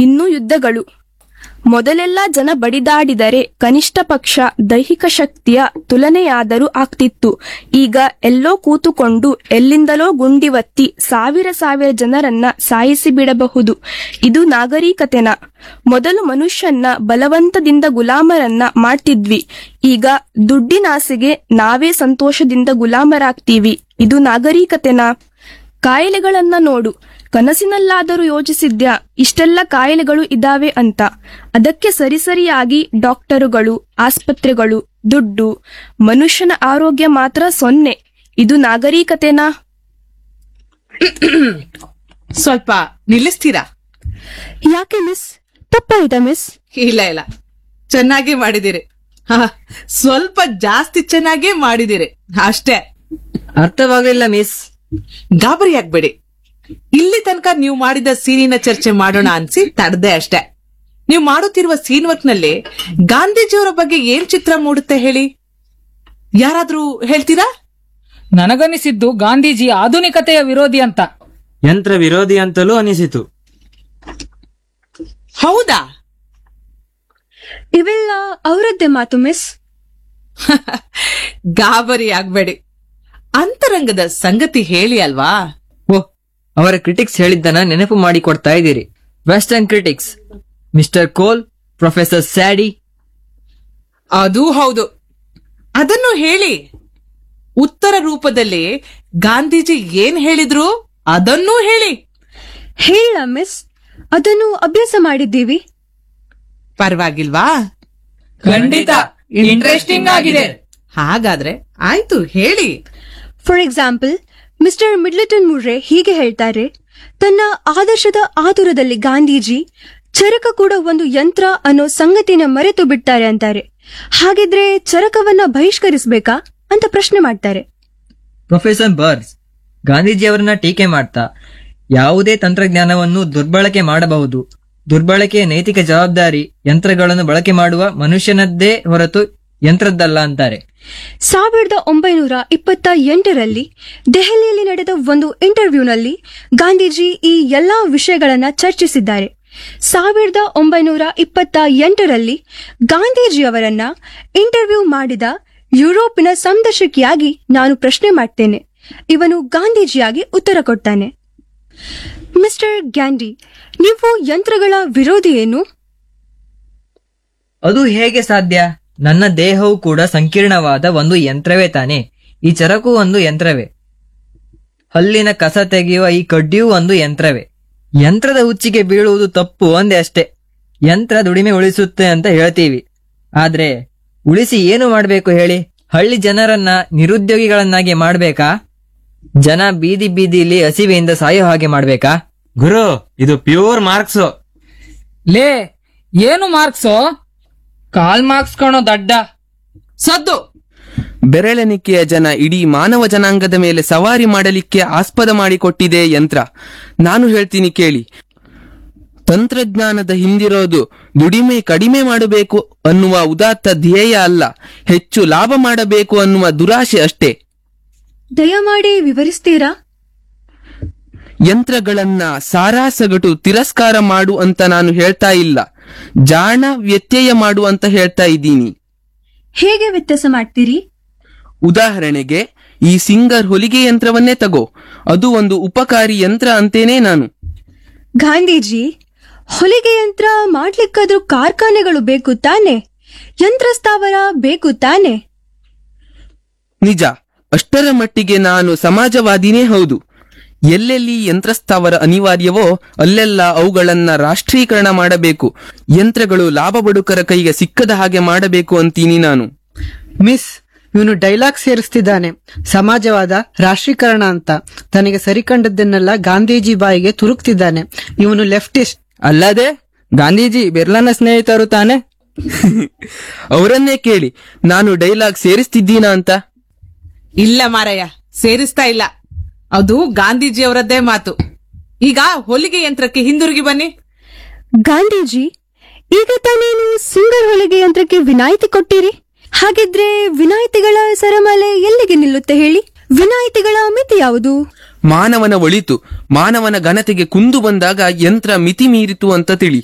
ಇನ್ನೂ ಯುದ್ಧಗಳು ಮೊದಲೆಲ್ಲ ಜನ ಬಡಿದಾಡಿದರೆ ಕನಿಷ್ಠ ಪಕ್ಷ ದೈಹಿಕ ಶಕ್ತಿಯ ತುಲನೆಯಾದರೂ ಆಗ್ತಿತ್ತು ಈಗ ಎಲ್ಲೋ ಕೂತುಕೊಂಡು ಎಲ್ಲಿಂದಲೋ ಗುಂಡಿವತ್ತಿ ಸಾವಿರ ಸಾವಿರ ಜನರನ್ನ ಸಾಯಿಸಿ ಬಿಡಬಹುದು ಇದು ನಾಗರಿಕತೆನ ಮೊದಲು ಮನುಷ್ಯನ್ನ ಬಲವಂತದಿಂದ ಗುಲಾಮರನ್ನ ಮಾಡ್ತಿದ್ವಿ ಈಗ ದುಡ್ಡಿನಾಸೆಗೆ ನಾವೇ ಸಂತೋಷದಿಂದ ಗುಲಾಮರಾಗ್ತೀವಿ ಇದು ನಾಗರಿಕತೆನಾ ಕಾಯಿಲೆಗಳನ್ನ ನೋಡು ಕನಸಿನಲ್ಲಾದರೂ ಯೋಚಿಸಿದ್ಯಾ ಇಷ್ಟೆಲ್ಲ ಕಾಯಿಲೆಗಳು ಇದಾವೆ ಅಂತ ಅದಕ್ಕೆ ಸರಿಸರಿಯಾಗಿ ಡಾಕ್ಟರುಗಳು ಆಸ್ಪತ್ರೆಗಳು ದುಡ್ಡು ಮನುಷ್ಯನ ಆರೋಗ್ಯ ಮಾತ್ರ ಸೊನ್ನೆ ಇದು ನಾಗರಿಕತೆನಾ ಸ್ವಲ್ಪ ನಿಲ್ಲಿಸ್ತೀರಾ ಯಾಕೆ ಮಿಸ್ ತಪ್ಪಾಯ್ತಾ ಮಿಸ್ ಇಲ್ಲ ಇಲ್ಲ ಚೆನ್ನಾಗಿ ಮಾಡಿದಿರಿ ಹ, ಸ್ವಲ್ಪ ಜಾಸ್ತಿ ಚೆನ್ನಾಗೇ ಮಾಡಿದಿರಿ ಅಷ್ಟೇ ಅರ್ಥವಾಗಲಿಲ್ಲ ಮಿಸ್ ಗಾಬರಿ ಆಗ್ಬೇಡಿ ಇಲ್ಲಿ ತನಕ ನೀವು ಮಾಡಿದ ಸೀನಿನ ಚರ್ಚೆ ಮಾಡೋಣ ಅನ್ಸಿ ತಡ್ದೆ ಅಷ್ಟೇ ನೀವು ಮಾಡುತ್ತಿರುವ ಸೀನ್ ವರ್ಕ್ ನಲ್ಲಿ ಗಾಂಧೀಜಿಯವರ ಬಗ್ಗೆ ಏನ್ ಚಿತ್ರ ಮೂಡುತ್ತೆ ಹೇಳಿ ಯಾರಾದ್ರೂ ಹೇಳ್ತೀರಾ ನನಗನಿಸಿದ್ದು ಗಾಂಧೀಜಿ ಆಧುನಿಕತೆಯ ವಿರೋಧಿ ಅಂತ ಯಂತ್ರ ವಿರೋಧಿ ಅಂತಲೂ ಅನಿಸಿತು ಹೌದಾ ಇವೆಲ್ಲ ಅವರದ್ದೇ ಮಾತು ಮಿಸ್ ಗಾಬರಿ ಆಗ್ಬೇಡಿ ಅಂತರಂಗದ ಸಂಗತಿ ಹೇಳಿ ಅಲ್ವಾ ಓಹ್ ಅವರ ಕ್ರಿಟಿಕ್ಸ್ ಹೇಳಿದ್ದನ್ನ ನೆನಪು ಮಾಡಿ ಕೊಡ್ತಾ ಇದ್ದೀರಿ western critics mister Cole professor Sadie ಅದೂ ಹೌದು ಅದನ್ನು ಹೇಳಿ ಉತ್ತರ ರೂಪದಲ್ಲಿ ಗಾಂಧೀಜಿ ಏನ್ ಹೇಳಿದ್ರು ಅದನ್ನೂ ಹೇಳಿ ಹೇಳ ಮಿಸ್ ಅದನ್ನು ಅಭ್ಯಾಸ ಮಾಡಿದ್ದೀವಿ ಪರವಾಗಿಲ್ವಾ ಖಂಡಿತ ಇಂಟ್ರೆಸ್ಟಿಂಗ್ ಆಗಿದೆ ಹಾಗಾದ್ರೆ ಆಯ್ತು ಹೇಳಿ for example mister Middleton Murry ಹೀಗೆ ಹೇಳ್ತಾರೆ ತನ್ನ ಆದರ್ಶದ ಆತುರದಲ್ಲಿ ಗಾಂಧೀಜಿ ಚರಕ ಕೂಡ ಒಂದು ಯಂತ್ರ ಅನ್ನೋ ಸಂಗತಿನ ಮರೆತು ಬಿಡ್ತಾರೆ ಅಂತಾರೆ ಹಾಗಿದ್ರೆ ಚರಕವನ್ನ ಬಹಿಷ್ಕರಿಸಬೇಕಾ ಅಂತ ಪ್ರಶ್ನೆ ಮಾಡ್ತಾರೆ ಪ್ರೊಫೆಸರ್ ಬರ್ಸ್ ಗಾಂಧೀಜಿಯವರನ್ನ ಟೀಕೆ ಮಾಡ್ತಾ ಯಾವುದೇ ತಂತ್ರಜ್ಞಾನವನ್ನು ದುರ್ಬಳಕೆ ಮಾಡಬಹುದು ದುರ್ಬಳಕೆಯ ನೈತಿಕ ಜವಾಬ್ದಾರಿ ಯಂತ್ರಗಳನ್ನು ಬಳಕೆ ಮಾಡುವ ಮನುಷ್ಯನದ್ದೇ ಹೊರತು ಯಂತ್ರದ್ದಲ್ಲ ಅಂತಾರೆ ಸಾವಿರದ ಒಂಬೈನೂರ ಇಪ್ಪತ್ತ ಎಂಟರಲ್ಲಿ ದೆಹಲಿಯಲ್ಲಿ ನಡೆದ ಒಂದು ಇಂಟರ್ವ್ಯೂನಲ್ಲಿ ಗಾಂಧೀಜಿ ಈ ಎಲ್ಲಾ ವಿಷಯಗಳನ್ನ ಚರ್ಚಿಸಿದ್ದಾರೆ ಸಾವಿರದ ಒಂಬೈನೂರ ಇಪ್ಪತ್ತ ಎಂಟರಲ್ಲಿ ಗಾಂಧೀಜಿಯವರನ್ನ ಇಂಟರ್ವ್ಯೂ ಮಾಡಿದ ಯುರೋಪಿನ ಸಂದರ್ಶಕಿಯಾಗಿ ನಾನು ಪ್ರಶ್ನೆ ಮಾಡ್ತೇನೆ ಇವನು ಗಾಂಧೀಜಿಯಾಗಿ ಉತ್ತರ ಕೊಡ್ತಾನೆ ಮಿಸ್ಟರ್ ಗ್ಯಾಂಡಿ ನೀವು ಯಂತ್ರಗಳ ವಿರೋಧಿ ಏನು ಅದು ಹೇಗೆ ಸಾಧ್ಯ ನನ್ನ ದೇಹವು ಕೂಡ ಸಂಕೀರ್ಣವಾದ ಒಂದು ಯಂತ್ರವೇ ತಾನೆ ಈ ಚರಕು ಒಂದು ಯಂತ್ರವೇ ಹಲ್ಲಿನ ಕಸ ತೆಗೆಯುವ ಈ ಕಡ್ಡಿಯೂ ಒಂದು ಯಂತ್ರವೇ ಯಂತ್ರದ ಹುಚ್ಚಿಗೆ ಬೀಳುವುದು ತಪ್ಪು ಒಂದೇ ಅಷ್ಟೇ ಯಂತ್ರ ದುಡಿಮೆ ಉಳಿಸುತ್ತೆ ಅಂತ ಹೇಳ್ತೀವಿ ಆದ್ರೆ ಉಳಿಸಿ ಏನು ಮಾಡ್ಬೇಕು ಹೇಳಿ ಹಳ್ಳಿ ಜನರನ್ನ ನಿರುದ್ಯೋಗಿಗಳನ್ನಾಗಿ ಮಾಡ್ಬೇಕಾ ಜನ ಬೀದಿ ಬೀದಿಲಿ ಹಸಿವೆಯಿಂದ ಸಾಯೋ ಹಾಗೆ ಮಾಡ್ಬೇಕಾ ಗುರು ಇದು ಪ್ಯೂರ್ ಮಾರ್ಕ್ಸ್ ಲೇ ಏನು ಮಾರ್ಕ್ಸೋ ಕಾಲ್ ಮಾರ್ಕ್ಸ್ ಕಣೋ ದಡ್ಡ ಸದ್ದು ಬೆರಳೆಣಿಕೆಯ ಜನ ಇಡೀ ಮಾನವ ಜನಾಂಗದ ಮೇಲೆ ಸವಾರಿ ಮಾಡಲಿಕ್ಕೆ ಆಸ್ಪದ ಮಾಡಿಕೊಟ್ಟಿದೆ ಯಂತ್ರ ನಾನು ಹೇಳ್ತೀನಿ ಕೇಳಿ ತಂತ್ರಜ್ಞಾನದ ಹಿಂದಿರೋದು ದುಡಿಮೆ ಕಡಿಮೆ ಮಾಡಬೇಕು ಅನ್ನುವ ಉದಾತ್ತ ಧ್ಯೇಯ ಅಲ್ಲ ಹೆಚ್ಚು ಲಾಭ ಮಾಡಬೇಕು ಅನ್ನುವ ದುರಾಶೆ ಅಷ್ಟೇ ದಯಮಾಡಿ ವಿವರಿಸ್ತೀರಾ ಯಂತ್ರಗಳನ್ನ ಸಾರಾಸಗಟು ತಿರಸ್ಕಾರ ಮಾಡು ಅಂತ ನಾನು ಹೇಳ್ತಾ ಇಲ್ಲ ಜಾಣ ವ್ಯತ್ಯಯ ಮಾಡು ಅಂತ ಹೇಳ್ತಾ ಇದ್ದೀನಿ ಹೇಗೆ ವ್ಯತ್ಯಾಸ ಮಾಡ್ತೀರಿ ಉದಾಹರಣೆಗೆ ಈ ಸಿಂಗರ್ ಹೊಲಿಗೆ ಯಂತ್ರವನ್ನೇ ತಗೋ ಅದು ಒಂದು ಉಪಕಾರಿ ಯಂತ್ರ ಅಂತೇನೆ ನಾನು ಗಾಂಧೀಜಿ ಹೊಲಿಗೆ ಯಂತ್ರ ಮಾಡ್ಲಿಕ್ಕಾದ್ರೂ ಕಾರ್ಖಾನೆಗಳು ಬೇಕು ತಾನೆ ಯಂತ್ರ ಸ್ಥಾವರ ಬೇಕು ತಾನೆ ನಿಜ ಅಷ್ಟರ ಮಟ್ಟಿಗೆ ನಾನು ಸಮಾಜವಾದಿನೇ ಹೌದು ಎಲ್ಲೆಲ್ಲಿ ಯಂತ್ರಸ್ಥಾವರ ಅನಿವಾರ್ಯವೋ ಅಲ್ಲೆಲ್ಲ ಅವುಗಳನ್ನ ರಾಷ್ಟ್ರೀಕರಣ ಮಾಡಬೇಕು ಯಂತ್ರಗಳು ಲಾಭ ಬಡುಕರ ಕೈಗೆ ಸಿಕ್ಕದ ಹಾಗೆ ಮಾಡಬೇಕು ಅಂತೀನಿ ನಾನು ಮಿಸ್ ಇವನು ಡೈಲಾಗ್ ಸೇರಿಸ್ತಿದ್ದಾನೆ ಸಮಾಜವಾದ ರಾಷ್ಟ್ರೀಕರಣ ಅಂತ ತನಗೆ ಸರಿಕಂಡದ್ದನ್ನೆಲ್ಲ ಗಾಂಧೀಜಿ ಬಾಯಿಗೆ ತುರುಕ್ತಿದ್ದಾನೆ ಇವನು ಲೆಫ್ಟಿಸ್ಟ್ ಅಲ್ಲದೆ ಗಾಂಧೀಜಿ ಬಿರ್ಲಾನ ಸ್ನೇಹಿತರು ತಾನೆ ಅವರನ್ನೇ ಕೇಳಿ ನಾನು ಡೈಲಾಗ್ ಸೇರಿಸ್ತಿದ್ದೀನಾ ಅಂತ ಇಲ್ಲ ಮಾರಯ್ಯ ಸೇರಿಸ್ತಾ ಇಲ್ಲ ಅದು ಗಾಂಧೀಜಿಯವರದ್ದೇ ಮಾತು ಈಗ ಹೊಲಿಗೆ ಯಂತ್ರಕ್ಕೆ ಹಿಂದಿರುಗಿ ಬನ್ನಿ ಗಾಂಧೀಜಿ ಈಗ ತಾನೇನು ಸಿಂಗರ್ ಹೊಲಿಗೆ ಯಂತ್ರಕ್ಕೆ ವಿನಾಯಿತಿ ಕೊಟ್ಟಿರಿ ಹಾಗಿದ್ರೆ ವಿನಾಯಿತಿಗಳ ಸರಮಾಲೆ ಎಲ್ಲಿಗೆ ನಿಲ್ಲುತ್ತೆ ಹೇಳಿ ವಿನಾಯಿತಿಗಳ ಮಿತಿ ಯಾವುದು ಮಾನವನ ಒಳಿತು ಮಾನವನ ಘನತೆಗೆ ಕುಂದು ಬಂದಾಗ ಯಂತ್ರ ಮಿತಿ ಮೀರಿತು ಅಂತ ತಿಳಿ